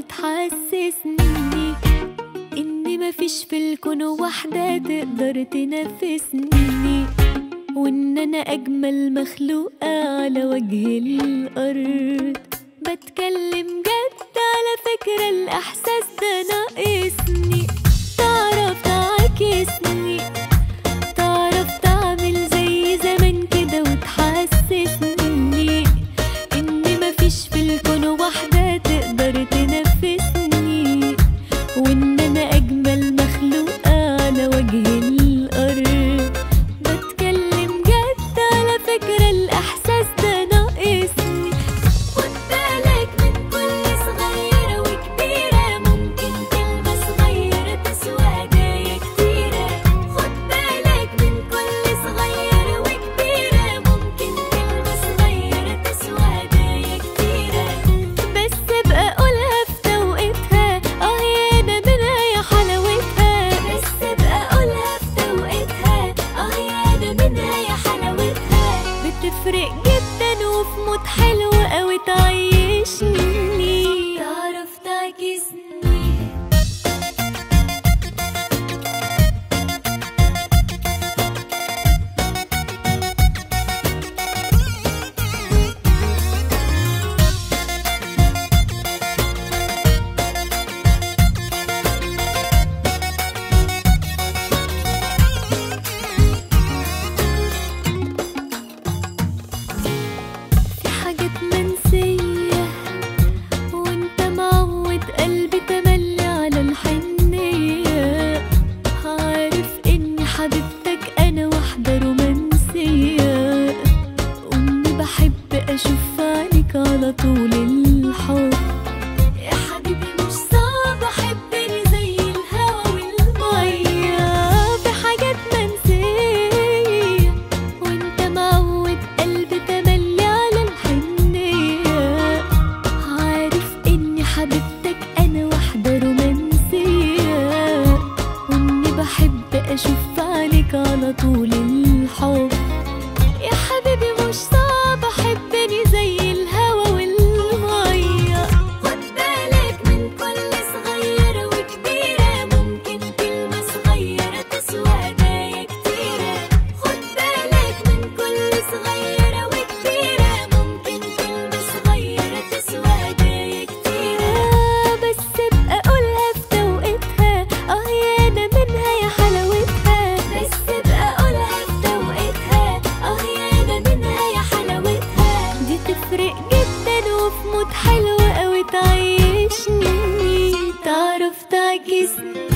وتحسسني إن مفيش في الكون واحدة تقدر تنافسني وإن أنا أجمل مخلوقة على وجه الأرض بتكلم جد على فكرة الإحساس ده ناقصني تعرف تعاكسني تعرف تعمل زي زمان كده وتحسسني إن مفيش في الكون واحدة تقدر تنافسني وإن أنا أجمل مخلوقة على وجه الأرض بتكلم جد على فكرة الإحساس ده ناقصني خد بالك من كل صغيرة وكبيرة ممكن كلمة صغيرة تسوى هدايا كتيرة خد بالك من كل صغيرة وكبيرة ممكن كلمة صغيرة تسوى هدايا كتيرة بس ابقى قولها في توقيتها اه يا انا منها يا حلاوتها بس ابقى قولها في توقيتها اه يا انا منها يا حلاوتها بتفرق جدا وفي مود حلو قوي تعيشني تعرف تعكسني في حاجات منسية وانت معود قلبي تملي على الحنية عارف اني حبيبتك انا واحدة رومانسية واني بحب اشوف عليك على طول الحب يا حبيبي مش صعب احبني زي الهوا والمية في حاجات منسية وانت معود قلبي تملي على الحنية عارف اني حبيبتك انا واحدة رومانسية واني بحب اشوف عليك على طول الحب يا حبيبي مش صعب احبني زي الهوا والمية خد بالك من كل صغيرة وكبيرة ممكن كلمة صغيرة تسوى هدايا كتيرة خد بالك من كل صغيرة وكبيرة ممكن كلمة صغيرة تسوى هدايا كتيرة بس ابقى قولها في توقيتها اه يا انا منها يا حلاوتها بس ابقى قولها في توقيتها اه يا انا منها يا حلاوتها دي تفرق جدا وفي مود حلو قوي تعيشني تعرف تعكسني